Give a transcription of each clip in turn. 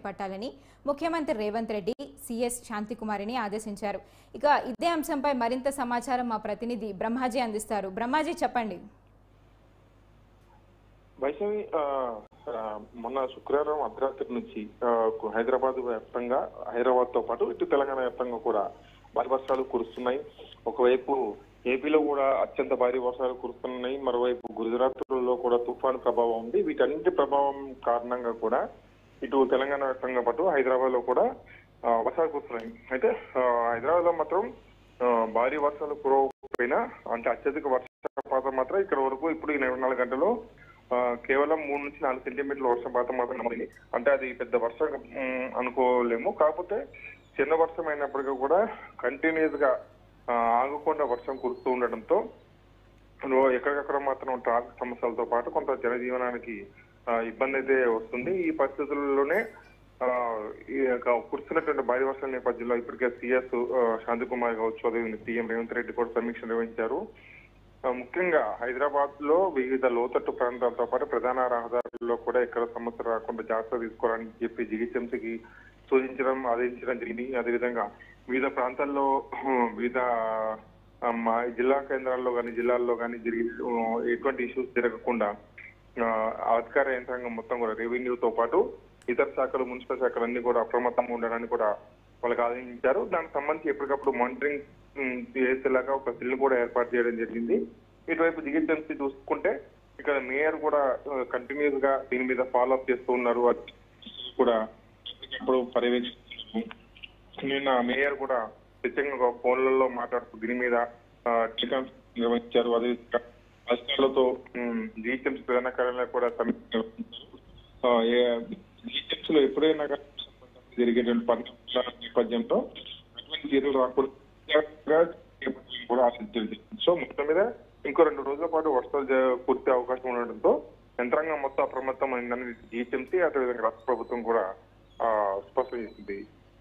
చేపట్టాలని ముఖ్యమంత్రి రేవంత్ రెడ్డి సిఎస్ శాంతికుమారిని ఆదేశించారు ఇక ఇదే అంశంపై మరింత సమాచారం మా ప్రతినిధి బ్రహ్మాజీ అందిస్తారు బ్రహ్మాజీ చెప్పండి వైష్ణవి ఆ, ఆ, మొన్న శుక్రవారం అర్ధరాత్రి నుంచి ఆ, హైదరాబాద్ వ్యాప్తంగా హైదరాబాద్ తో పాటు ఇటు తెలంగాణ వ్యాప్తంగా కూడా భారీ వర్షాలు కురుస్తున్నాయి ఒకవైపు ఏపీలో కూడా అత్యంత భారీ వర్షాలు కురుస్తున్నాయి మరోవైపు గుజరాత్లో కూడా తుఫాను ప్రభావం ఉంది వీటన్నిటి ప్రభావం కారణంగా కూడా ఇటు తెలంగాణ వ్యాప్తంగా పాటు హైదరాబాద్ లో కూడా ఆ, వర్షాలు కురుస్తున్నాయి అయితే ఆ, హైదరాబాద్ లో మాత్రం ఆ, భారీ వర్షాలు కురవకపోయినా అంటే అత్యధిక వర్షపాతం మాత్రం ఇక్కడ వరకు ఇప్పుడు ఈ ఇరవై నాలుగు గంటల్లో ఆ, కేవలం మూడు నుంచి నాలుగు సెంటీమీటర్ల వర్షపాతం మాత్రం నమోదైంది అంటే అది పెద్ద వర్షం ఉమ్, అనుకోలేము కాకపోతే చిన్న వర్షం అయినప్పటికీ కూడా కంటిన్యూస్ గా ఆ, ఆగకుండా వర్షం కురుస్తూ ఉండడంతో లో ఎక్కడికక్కడ మాత్రం ట్రాఫిక్ సమస్యలతో పాటు కొంత జనజీవనానికి ఆ, ఇబ్బంది అయితే వస్తుంది ఈ పరిస్థితుల్లోనే ఆ, ఈ యొక్క కురుస్తున్నటువంటి భారీ వర్షాల నేపథ్యంలో ఇప్పటికే సిఎస్ శాంతికుమార్ కావచ్చు అదేవిధంగా సీఎం రేవంత్ రెడ్డి కూడా సమీక్ష నిర్వహించారు ఆ, ముఖ్యంగా హైదరాబాద్ లో వివిధ లోతట్టు ప్రాంతాలతో పాటు ప్రధాన రహదారుల్లో కూడా ఎక్కడ సమస్య రాకుండా జాగ్రత్త తీసుకోవాలని చెప్పి జిహెచ్ఎంసీకి సూచించడం ఆదేశించడం జరిగింది అదేవిధంగా వివిధ ప్రాంతాల్లో వివిధ ఆ, మా జిల్లా కేంద్రాల్లో కానీ జిల్లాల్లో కానీ జరిగి ఆ, ఎటువంటి ఇష్యూస్ జరగకుండా ఆ, అధికార యంత్రాంగం మొత్తం కూడా రెవెన్యూతో పాటు ఇతర శాఖలు మున్సిపల్ శాఖలు అన్ని కూడా అప్రమత్తంగా ఉండడానికి కూడా వాళ్ళకి ఆదేశించారు దానికి సంబంధించి ఎప్పటికప్పుడు మానిటరింగ్ ఉమ్, చేసేలాగా ఒక సెల్ కూడా ఏర్పాటు చేయడం జరిగింది ఇటువైపు జిహెచ్ఎంసీ చూసుకుంటే ఇక్కడ మేయర్ కూడా కంటిన్యూస్ గా దీని మీద ఫాలో అప్ చేస్తూ ఉన్నారు అది కూడా ఎప్పటికప్పుడు పర్యవేక్షిస్తున్నారు నిన్న మేయర్ కూడా ప్రత్యేకంగా ఫోన్లలో మాట్లాడుతూ దీని మీద ఆ, టెలికాన్స్ నిర్వహించారు అదేవిధంగా అధికారులతో జిహెచ్ఎంసీ ప్రధాన కార్యాలయం కూడా సమీక్ష నిర్వహించారు జిహెచ్ఎంసీ లో ఎప్పుడైనా కానీ జరిగేటువంటి పరిణామాల నేపథ్యంతో అటువంటి చర్యలు రాకూడదు కూడా ఆశించింది సో మొత్తం మీద ఇంకో రెండు రోజుల పాటు వర్షాలు జ- కురిసే అవకాశం ఉండడంతో యంత్రాంగం మొత్తం అప్రమత్తం అయిందని జిహెచ్ఎంసీ అదేవిధంగా రాష్ట్ర ప్రభుత్వం కూడా ఆ, స్పష్టం చేసింది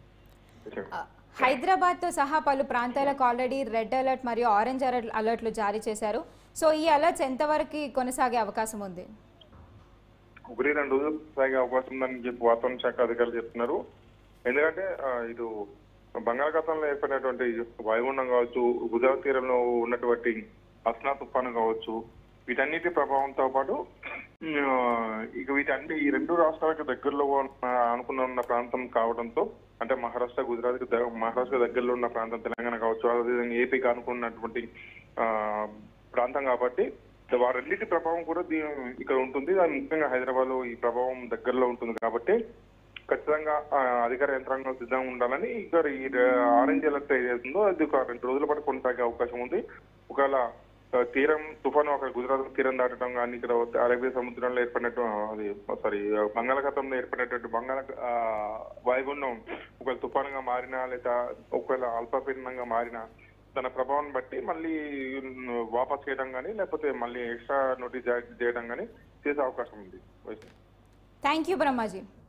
హైదరాబాద్తో సహా పలు ప్రాంతాలకు ఆల్రెడీ రెడ్ అలర్ట్ మరియు ఆరెంజ్ అలర్ట్ అలర్ట్లు జారీ చేశారు సో ఈ అలర్ట్స్ ఎంతవరకు కొనసాగే అవకాశం ఉంది ఒకటి రెండు రోజులు సాగే అవకాశం ఉందని చెప్పి వాతావరణ శాఖ అధికారులు చెప్తున్నారు ఎందుకంటే ఆ, ఇటు బంగాళాఖాతంలో ఏర్పడినటువంటి వాయుగుండం కావచ్చు గుజరాత్ తీరంలో ఉన్నటువంటి అస్నా తుఫాను కావచ్చు వీటన్నిటి ప్రభావంతో పాటు ఆ, ఇక వీటన్ని ఈ రెండు రాష్ట్రాలకు దగ్గరలో ఉన్న అనుకున్న ఉన్న ప్రాంతం కావడంతో అంటే మహారాష్ట్ర గుజరాత్ మహారాష్ట్ర దగ్గరలో ఉన్న ప్రాంతం తెలంగాణ కావచ్చు అదేవిధంగా ఏపీకి అనుకున్నటువంటి ఆ, ప్రాంతం కాబట్టి వారన్నిటి ప్రభావం కూడా దీ- ఇక్కడ ఉంటుంది అది ముఖ్యంగా హైదరాబాద్ లో ఈ ప్రభావం దగ్గరలో ఉంటుంది కాబట్టి ఖచ్చితంగా ఆ, అధికార యంత్రాంగం సిద్ధంగా ఉండాలని ఇక్కడ ఈ ఆరెంజ్ అలర్ట్ ఏదైతుందో అది ఒక రెండు రోజుల పాటు కొనసాగే అవకాశం ఉంది ఒకవేళ ఆ, తీరం తుఫాను అక్కడ గుజరాత్ తీరం దాటడం కానీ ఇక్కడ అరేబియా సముద్రంలో ఏర్పడినట్టు అది సారీ బంగాళాఖాతంలో ఏర్పడినటువంటి బంగాళ ఆ, వాయుగుండం ఒకవేళ తుఫానుగా మారినా లేదా ఒకవేళ అల్పపీడనంగా మారినా తన ప్రభావం బట్టి మళ్ళీ ఉమ్, వాపస్ చేయడం కానీ లేకపోతే మళ్ళీ ఎక్స్ట్రా నోటీస్ జారీ చేయడం కానీ చేసే అవకాశం ఉంది థ్యాంక్ యూ బ్రహ్మాజీ